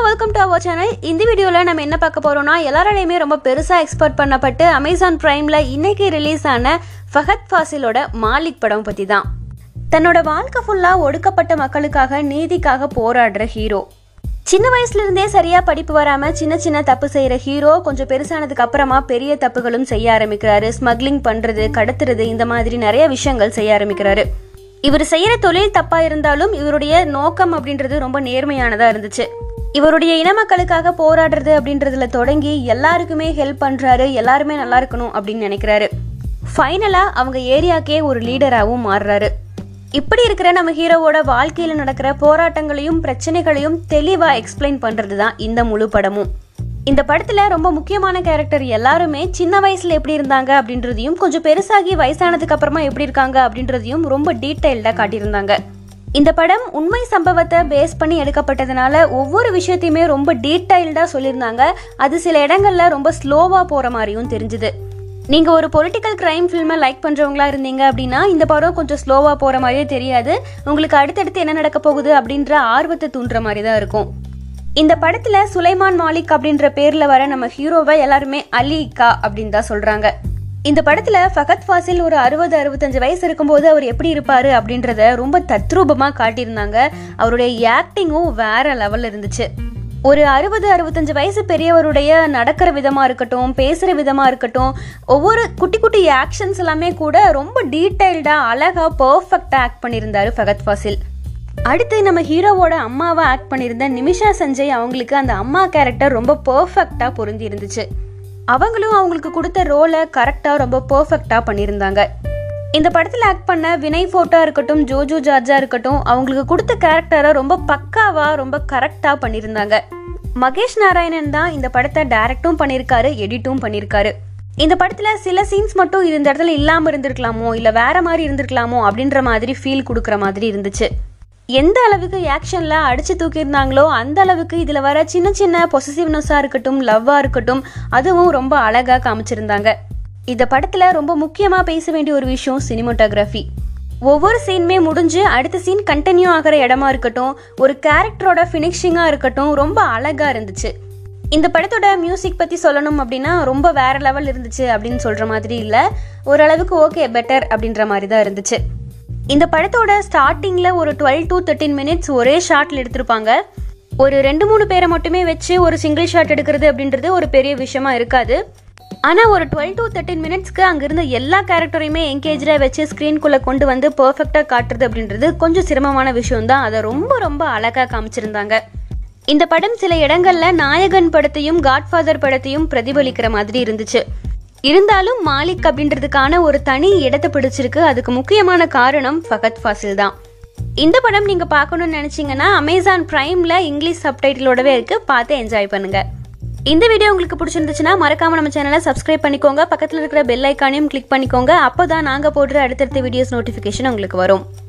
welcome to our channel இந்த வீடியோவில் நம்ம என்ன பார்க்க போறோம்னா எல்லாராலையுமே ரொம்ப பெருசாக எக்ஸ்போர்ட் பண்ணப்பட்டு அமேசான் பிரைமில் இன்னைக்கு ரிலீஸ் ஆன ஃபஹத் ஃபாசிலோட மாலிக் படம் பற்றி தான் தன்னோட வாழ்க்கை ஃபுல்லாக ஒடுக்கப்பட்ட மக்களுக்காக நீதிக்காக போராடுற ஹீரோ சின்ன வயசுல இருந்தே சரியா படிப்பு வராம சின்ன சின்ன தப்பு செய்யற ஹீரோ கொஞ்சம் பெருசானதுக்கு அப்புறமா பெரிய தப்புகளும் செய்ய ஆரம்பிக்கிறாரு ஸ்மக்லிங் பண்றது கடத்துறது இந்த மாதிரி நிறைய விஷயங்கள் செய்ய ஆரம்பிக்கிறாரு இவர் செய்யற தொழில் தப்பா இருந்தாலும் இவருடைய நோக்கம் அப்படின்றது ரொம்ப நேர்மையானதா இருந்துச்சு இவருடைய இன மக்களுக்காக போராடுறது அப்படின்றதுல தொடங்கி எல்லாருக்குமே ஹெல்ப் பண்றாரு எல்லாருமே நல்லா இருக்கணும் அப்படின்னு நினைக்கிறாரு ஃபைனலா அவங்க ஏரியாக்கே ஒரு லீடராகவும் மாறுறாரு இப்படி இருக்கிற நம்ம ஹீரோவோட வாழ்க்கையில நடக்கிற போராட்டங்களையும் பிரச்சனைகளையும் தெளிவா எக்ஸ்பிளைன் பண்றது தான் இந்த முழு படமும் இந்த படத்துல ரொம்ப முக்கியமான கேரக்டர் எல்லாருமே சின்ன வயசுல எப்படி இருந்தாங்க அப்படின்றதையும் கொஞ்சம் பெருசாகி வயசானதுக்கு அப்புறமா எப்படி இருக்காங்க அப்படின்றதையும் ரொம்ப டீட்டெயில்டா காட்டியிருந்தாங்க இந்த படம் உண்மை சம்பவத்தை பேஸ் பண்ணி எடுக்கப்பட்டதுனால ஒவ்வொரு விஷயத்தையுமே ரொம்ப டீட்டெயில்டா சொல்லியிருந்தாங்க அது சில இடங்கள்ல ரொம்ப ஸ்லோவா போற மாதிரியும் தெரிஞ்சுது நீங்க ஒரு பொலிட்டிக்கல் கிரைம் ஃபில்மை லைக் பண்றவங்களா இருந்தீங்க அப்படின்னா இந்த படம் கொஞ்சம் ஸ்லோவா போற மாதிரியே தெரியாது உங்களுக்கு அடுத்தடுத்து என்ன நடக்க போகுது அப்படின்ற ஆர்வத்தை தூண்டுற மாதிரி தான் இருக்கும் இந்த படத்துல சுலைமான் மாலிக் அப்படின்ற பேர்ல வர நம்ம ஹீரோவை எல்லாருமே அலிகா அப்படின்னு தான் சொல்றாங்க இந்த படத்துல ஃபகத் ஃபாசில் ஒரு அறுபது அறுபத்தஞ்சு வயசு இருக்கும்போது அவர் எப்படி இருப்பாரு அப்படின்றத ரொம்ப தத்ரூபமா காட்டியிருந்தாங்க அவருடைய ஆக்டிங்கும் வேற லெவல்ல இருந்துச்சு ஒரு அறுபது அறுபத்தஞ்சு வயசு பெரியவருடைய நடக்கிற விதமா இருக்கட்டும் பேசுற விதமா இருக்கட்டும் ஒவ்வொரு குட்டி குட்டி ஆக்ஷன்ஸ் எல்லாமே கூட ரொம்ப டீட்டெயில்டா அழகா பர்ஃபெக்டா ஆக்ட் பண்ணியிருந்தாரு ஃபகத் ஃபாசில் அடுத்து நம்ம ஹீரோவோட அம்மாவை ஆக்ட் பண்ணியிருந்த நிமிஷா சஞ்சய் அவங்களுக்கு அந்த அம்மா கேரக்டர் ரொம்ப பர்ஃபெக்டா பொருந்தி இருந்துச்சு அவங்களும் அவங்களுக்கு கொடுத்த ரோலை கரெக்டாக ரொம்ப பர்ஃபெக்டாக பண்ணியிருந்தாங்க இந்த படத்தில் ஆக்ட் பண்ண வினய் ஃபோட்டோ இருக்கட்டும் ஜோஜோ ஜார்ஜா இருக்கட்டும் அவங்களுக்கு கொடுத்த கேரக்டரை ரொம்ப பக்காவாக ரொம்ப கரெக்டாக பண்ணியிருந்தாங்க மகேஷ் நாராயணன் தான் இந்த படத்தை டைரக்டும் பண்ணியிருக்காரு எடிட்டும் பண்ணியிருக்காரு இந்த படத்தில் சில சீன்ஸ் மட்டும் இந்த இடத்துல இல்லாமல் இருந்திருக்கலாமோ இல்லை வேற மாதிரி இருந்திருக்கலாமோ அப்படின்ற மாதிரி ஃபீல் கொடுக்குற மாதிரி இருந்துச்சு எந்த அளவுக்கு ஆக்ஷன்ல அடிச்சு தூக்கியிருந்தாங்களோ அந்த அளவுக்கு இதுல வர சின்ன சின்ன பொசசிவ்னஸா இருக்கட்டும் லவ்வா இருக்கட்டும் அதுவும் ரொம்ப அழகா காமிச்சிருந்தாங்க இந்த படத்துல ரொம்ப முக்கியமா பேச வேண்டிய ஒரு விஷயம் சினிமோட்டோகிராஃபி ஒவ்வொரு சீனுமே முடிஞ்சு அடுத்த சீன் கண்டினியூ ஆகிற இடமா இருக்கட்டும் ஒரு கேரக்டரோட ஃபினிஷிங்கா இருக்கட்டும் ரொம்ப அழகா இருந்துச்சு இந்த படத்தோட மியூசிக் பத்தி சொல்லணும் அப்படின்னா ரொம்ப வேற லெவல் இருந்துச்சு அப்படின்னு சொல்ற மாதிரி இல்ல ஓரளவுக்கு ஓகே பெட்டர் அப்படின்ற மாதிரி தான் இருந்துச்சு இந்த படத்தோட ஸ்டார்டிங்கில் ஒரு டுவெல் டு தேர்ட்டின் மினிட்ஸ் ஒரே ஷாட்டில் எடுத்திருப்பாங்க ஒரு ரெண்டு மூணு பேரை மட்டுமே வச்சு ஒரு சிங்கிள் ஷாட் எடுக்கிறது அப்படின்றது ஒரு பெரிய விஷயமா இருக்காது ஆனால் ஒரு டுவெல் டு தேர்ட்டின் மினிட்ஸ்க்கு அங்கிருந்த எல்லா கேரக்டரையுமே என்கேஜாக வச்சு ஸ்க்ரீன்குள்ளே கொண்டு வந்து பர்ஃபெக்டாக காட்டுறது அப்படின்றது கொஞ்சம் சிரமமான விஷயம் தான் அதை ரொம்ப ரொம்ப அழகாக காமிச்சிருந்தாங்க இந்த படம் சில இடங்கள்ல நாயகன் படத்தையும் காட்ஃபாதர் படத்தையும் பிரதிபலிக்கிற மாதிரி இருந்துச்சு இருந்தாலும் மாலிக் அப்படின்றதுக்கான ஒரு தனி இடத்தை பிடிச்சிருக்கு அதுக்கு முக்கியமான காரணம் ஃபகத் ஃபாசில் தான் இந்த படம் நீங்க பார்க்கணும்னு நினைச்சீங்கன்னா அமேசான் பிரைம்ல இங்கிலீஷ் சப்டைட்டிலோடவே இருக்கு பார்த்து என்ஜாய் பண்ணுங்க இந்த வீடியோ உங்களுக்கு பிடிச்சிருந்துச்சுன்னா மறக்காம நம்ம சேனலை சப்ஸ்கிரைப் பண்ணிக்கோங்க பக்கத்தில் இருக்கிற பெல் ஐக்கானையும் கிளிக் பண்ணிக்கோங்க அப்போதான் நாங்க போடுற அடுத்தடுத்த வீடியோஸ் நோட்டிஃபிகேஷன் உங்களுக்கு வரும்